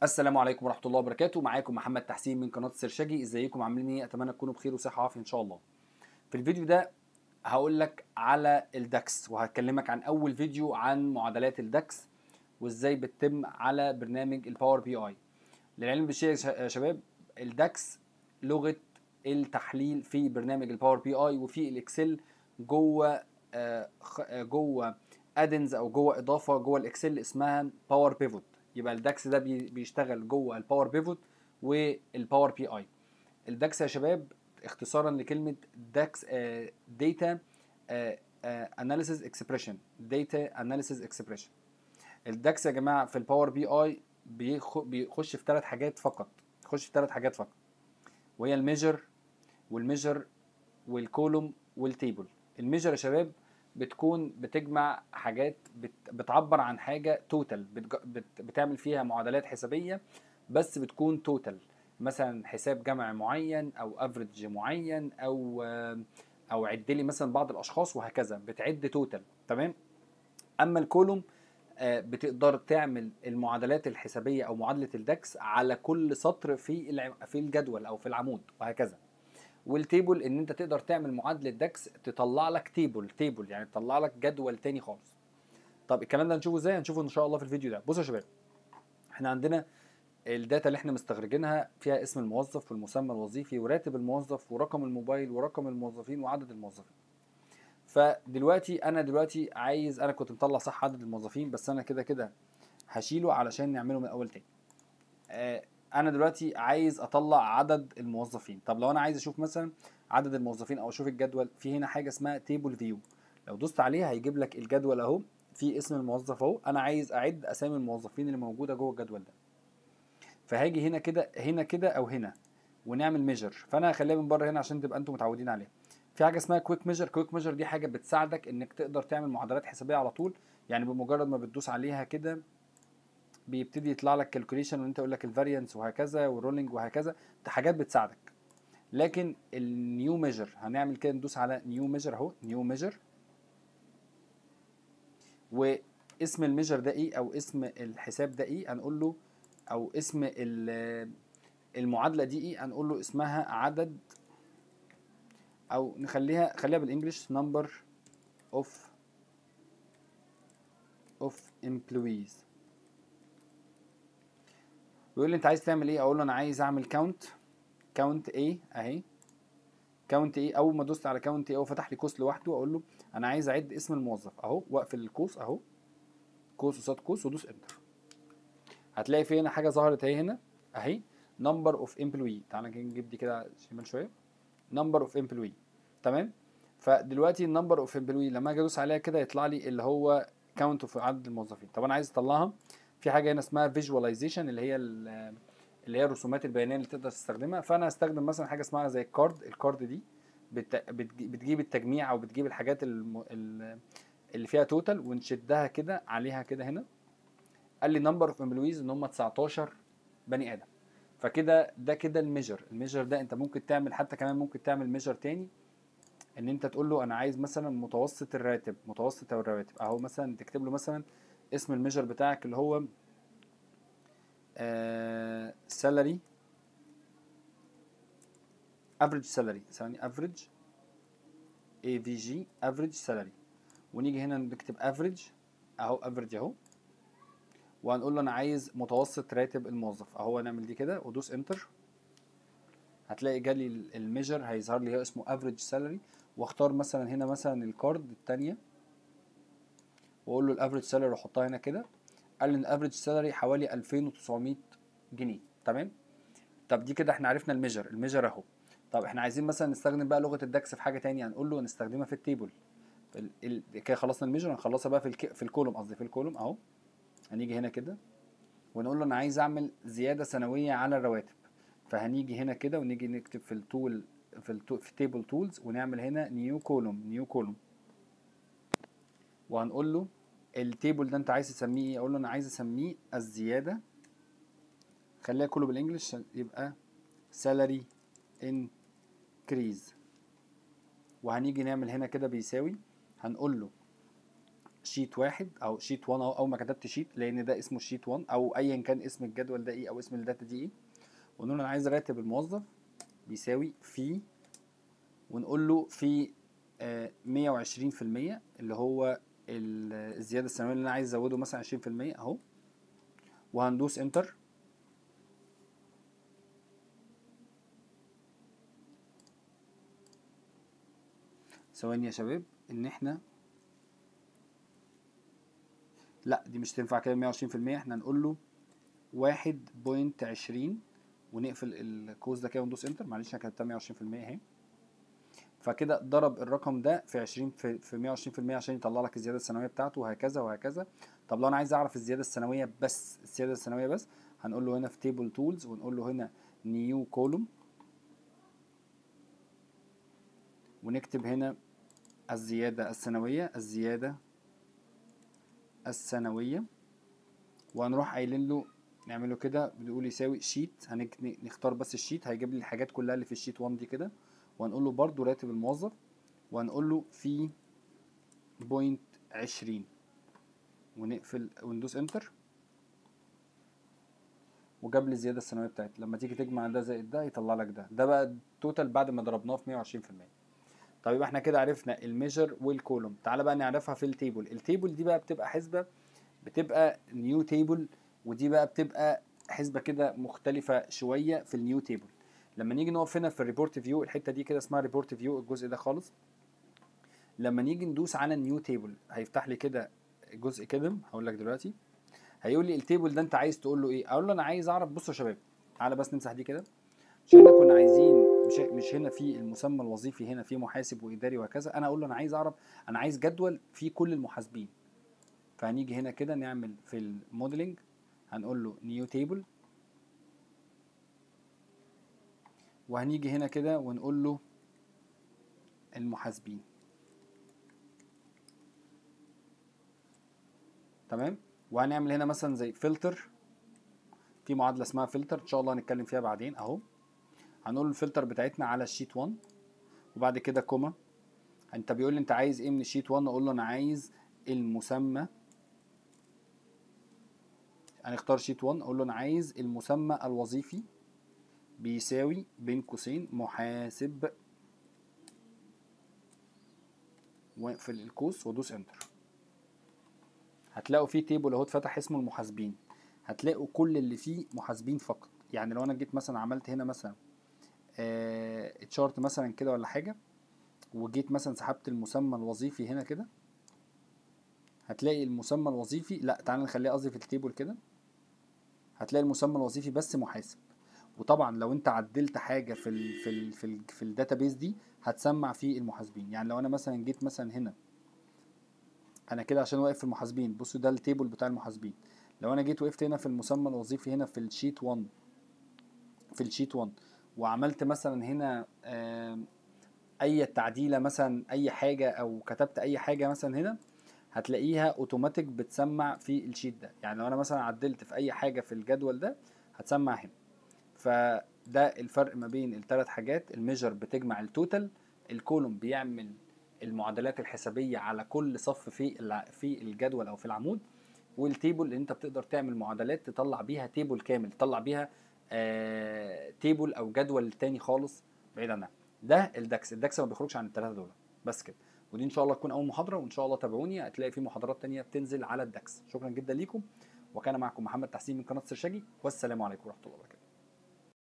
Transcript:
السلام عليكم ورحمه الله وبركاته معاكم محمد تحسين من قناه السرشجي ازيكم عاملين ايه اتمنى تكونوا بخير وصحه وعافيه ان شاء الله في الفيديو ده هقول لك على الداكس وهكلمك عن اول فيديو عن معادلات الداكس وازاي بتتم على برنامج الباور بي اي للعلم بالشيء يا شباب الداكس لغه التحليل في برنامج الباور بي اي وفي الاكسل جوه آه، خ- آه، جوه ادنز او جوه اضافه جوه الاكسل اسمها باور بيفوت يبقى الداكس ده بي- بيشتغل جوه الباور بيفوت والباور بي اي الداكس يا شباب اختصارا لكلمه داكس داتا اناليسيز اكسبريشن داتا اناليسيز اكسبريشن الداكس يا جماعه في الباور بي اي بيخش في ثلاث حاجات فقط يخش في ثلاث حاجات فقط وهي الميجر والميجر والكولوم والتيبل الميجر يا شباب بتكون بتجمع حاجات بت بتعبر عن حاجه توتال بت بت بتعمل فيها معادلات حسابيه بس بتكون توتال مثلا حساب جمع معين او افريج معين او آه، او عد لي مثلا بعض الاشخاص وهكذا بتعد توتال تمام اما الكولوم آه، بتقدر تعمل المعادلات الحسابيه او معادله الداكس على كل سطر في الع- في الجدول او في العمود وهكذا والتيبل ان انت تقدر تعمل معادله داكس تطلع لك تيبل تيبل يعني تطلع لك جدول تاني خالص طب الكلام ده هنشوفه ازاي هنشوفه ان شاء الله في الفيديو ده بصوا يا شباب احنا عندنا الداتا اللي احنا مستخرجينها فيها اسم الموظف والمسمى الوظيفي وراتب الموظف ورقم الموبايل ورقم الموظفين وعدد الموظفين فدلوقتي انا دلوقتي عايز انا كنت مطلع صح عدد الموظفين بس انا كده كده هشيله علشان نعمله من الاول تاني آه، انا دلوقتي عايز اطلع عدد الموظفين طب لو انا عايز اشوف مثلا عدد الموظفين او اشوف الجدول في هنا حاجه اسمها تيبل فيو لو دوست عليها هيجيب لك الجدول اهو في اسم الموظف اهو انا عايز اعد اسامي الموظفين اللي موجوده جوه الجدول ده فهاجي هنا كده هنا كده او هنا ونعمل ميجر فانا هخليها من بره هنا عشان تبقى انتم متعودين عليها في حاجه اسمها كويك ميجر كويك ميجر دي حاجه بتساعدك انك تقدر تعمل معادلات حسابيه على طول يعني بمجرد ما بتدوس عليها كده بيبتدي يطلع لك كالكوليشن وانت يقول لك الفاريانس وهكذا والرولينج وهكذا دي حاجات بتساعدك لكن النيو ميجر هنعمل كده ندوس على نيو ميجر اهو نيو ميجر واسم الميجر ده ايه او اسم الحساب ده ايه هنقول له او اسم ال- المعادله دي ايه هنقول له اسمها عدد او نخليها خليها بالانجلش number of of employees بيقول لي انت عايز تعمل ايه اقول له انا عايز اعمل كاونت كاونت ايه اهي كاونت ايه اول ما دوست على كاونت ايه هو فتح لي قوس لوحده اقول له انا عايز اعد اسم الموظف اهو واقفل القوس اهو قوس قصاد قوس ودوس انتر هتلاقي في هنا حاجه ظهرت اهي هنا اهي نمبر اوف امبلوي تعالى كده نجيب دي كده شمال شويه نمبر اوف امبلوي تمام فدلوقتي النمبر اوف امبلوي لما اجي ادوس عليها كده يطلع لي اللي هو كاونت اوف عدد الموظفين طب انا عايز اطلعها في حاجه هنا اسمها فيجواليزيشن اللي هي ال- اللي هي الرسومات البيانيه اللي تقدر تستخدمها فانا هستخدم مثلا حاجه اسمها زي الكارد الكارد دي بت- بتجي- بتجيب التجميع او بتجيب الحاجات الم- ال- اللي فيها توتال ونشدها كده عليها كده هنا قال لي نمبر اوف امبلويز ان هم 19 بني ادم فكده ده كده الميجر الميجر ده انت ممكن تعمل حتى كمان ممكن تعمل ميجر تاني ان انت تقول له انا عايز مثلا متوسط الراتب متوسط الرواتب اهو مثلا تكتب له مثلا اسم الميجر بتاعك اللي هو سالري افريج سالري ثواني افريج اي في جي افريج سالري ونيجي هنا نكتب افريج اهو افريج اهو وهنقول له انا عايز متوسط راتب الموظف اهو نعمل دي كده ودوس انتر هتلاقي جالي ال- الميجر هيظهر لي هو اسمه افريج سالري واختار مثلا هنا مثلا الكارد التانية واقول له الافريج سالري واحطها هنا كده قال لي ان الافريج سالري حوالي 2900 جنيه تمام طب دي كده احنا عرفنا الميجر الميجر اهو طب احنا عايزين مثلا نستخدم بقى لغه الداكس في حاجه تانية هنقول له نستخدمها في التيبل ال- ال- كده خلصنا الميجر هنخلصها بقى في الك... في الكولوم قصدي في الكولوم اهو هنيجي هنا كده ونقول له انا عايز اعمل زياده سنويه على الرواتب فهنيجي هنا كده ونيجي نكتب في التول في التو في تيبل تولز ونعمل هنا نيو كولوم نيو كولوم وهنقول له التيبل ده انت عايز تسميه ايه اقول له انا عايز اسميه الزياده خليها كله بالانجلش عشان يبقى salary increase وهنيجي نعمل هنا كده بيساوي هنقول له شيت واحد او شيت 1 او اول ما كتبت شيت لان ده اسمه شيت 1 او ايا كان اسم الجدول ده ايه او اسم الداتا دي ايه ونقول له انا عايز راتب الموظف بيساوي في ونقول له في آه، 120% اللي هو ال- الزياده السنويه اللي انا عايز ازوده مثلا 20% اهو وهندوس انتر ثواني يا شباب ان احنا لا دي مش تنفع كده 120% احنا هنقول له واحد بوينت عشرين ونقفل الكوز ده كده وندوس انتر معلش انا كتبتها 120% اهي فكده ضرب الرقم ده في 20 في, في 120% عشان يطلع لك الزياده السنويه بتاعته وهكذا وهكذا طب لو انا عايز اعرف الزياده السنويه بس الزياده السنويه بس هنقول له هنا في تيبل تولز ونقول له هنا نيو كولوم ونكتب هنا الزياده السنويه الزياده السنويه وهنروح قايلين له نعمله كده بنقول يساوي شيت هنختار بس الشيت هيجيب لي الحاجات كلها اللي في الشيت 1 دي كده وهنقول له برضو راتب الموظف وهنقول له في بوينت عشرين ونقفل وندوس انتر وجاب لي الزياده السنويه بتاعتي لما تيجي تجمع ده زائد ده يطلع لك ده ده بقى التوتال بعد ما ضربناه في 120% طيب يبقى احنا كده عرفنا الميجر والكولوم تعالى بقى نعرفها في التيبل التيبل دي بقى بتبقى حسبه بتبقى نيو تيبل ودي بقى بتبقى حسبه كده مختلفه شويه في النيو تيبل لما نيجي نقف هنا في الريبورت فيو الحته دي كده اسمها ريبورت فيو الجزء ده خالص لما نيجي ندوس على النيو تيبل هيفتح لي كده جزء كده هقول لك دلوقتي هيقول لي التيبل ده انت عايز تقول له ايه اقول له انا عايز اعرف بصوا يا شباب تعالى بس نمسح دي كده مش احنا كنا عايزين مش مش هنا في المسمى الوظيفي هنا في محاسب واداري وهكذا انا اقول له انا عايز اعرف انا عايز جدول فيه كل المحاسبين فهنيجي هنا كده نعمل في الموديلنج هنقول له نيو تيبل وهنيجي هنا كده ونقول له المحاسبين تمام وهنعمل هنا مثلا زي فلتر في معادله اسمها فلتر ان شاء الله هنتكلم فيها بعدين اهو هنقول الفلتر بتاعتنا على الشيت 1 وبعد كده كوما انت بيقول لي انت عايز ايه من الشيت 1 اقول له انا عايز المسمى هنختار شيت 1 اقول له انا عايز المسمى الوظيفي بيساوي بين قوسين محاسب واقفل القوس وادوس انتر هتلاقوا فيه تيبل اهو اتفتح اسمه المحاسبين هتلاقوا كل اللي فيه محاسبين فقط يعني لو انا جيت مثلا عملت هنا مثلا آه تشارت مثلا كده ولا حاجه وجيت مثلا سحبت المسمى الوظيفي هنا كده هتلاقي المسمى الوظيفي لا تعال نخليه قصدي في التيبل كده هتلاقي المسمى الوظيفي بس محاسب وطبعا لو انت عدلت حاجه في ال في ال في, ال في الداتابيز دي هتسمع في المحاسبين يعني لو انا مثلا جيت مثلا هنا انا كده عشان واقف في المحاسبين بصوا ده التيبل بتاع المحاسبين لو انا جيت وقفت هنا في المسمى الوظيفي هنا في الشيت 1 في الشيت 1 وعملت مثلا هنا اي تعديله مثلا اي حاجه او كتبت اي حاجه مثلا هنا هتلاقيها اوتوماتيك بتسمع في الشيت ده يعني لو انا مثلا عدلت في اي حاجه في الجدول ده هتسمع هنا فده الفرق ما بين الثلاث حاجات الميجر بتجمع التوتال الكولوم بيعمل المعادلات الحسابيه على كل صف في في الجدول او في العمود والتيبل اللي انت بتقدر تعمل معادلات تطلع بيها تيبل كامل تطلع بيها آه تيبل او جدول تاني خالص بعيد عنها ده الدكس الدكس ما بيخرجش عن الثلاثه دول بس كده ودي ان شاء الله تكون اول محاضره وان شاء الله تابعوني هتلاقي في محاضرات تانية بتنزل على الدكس شكرا جدا ليكم وكان معكم محمد تحسين من قناه سرشاجي والسلام عليكم ورحمه الله وبركاته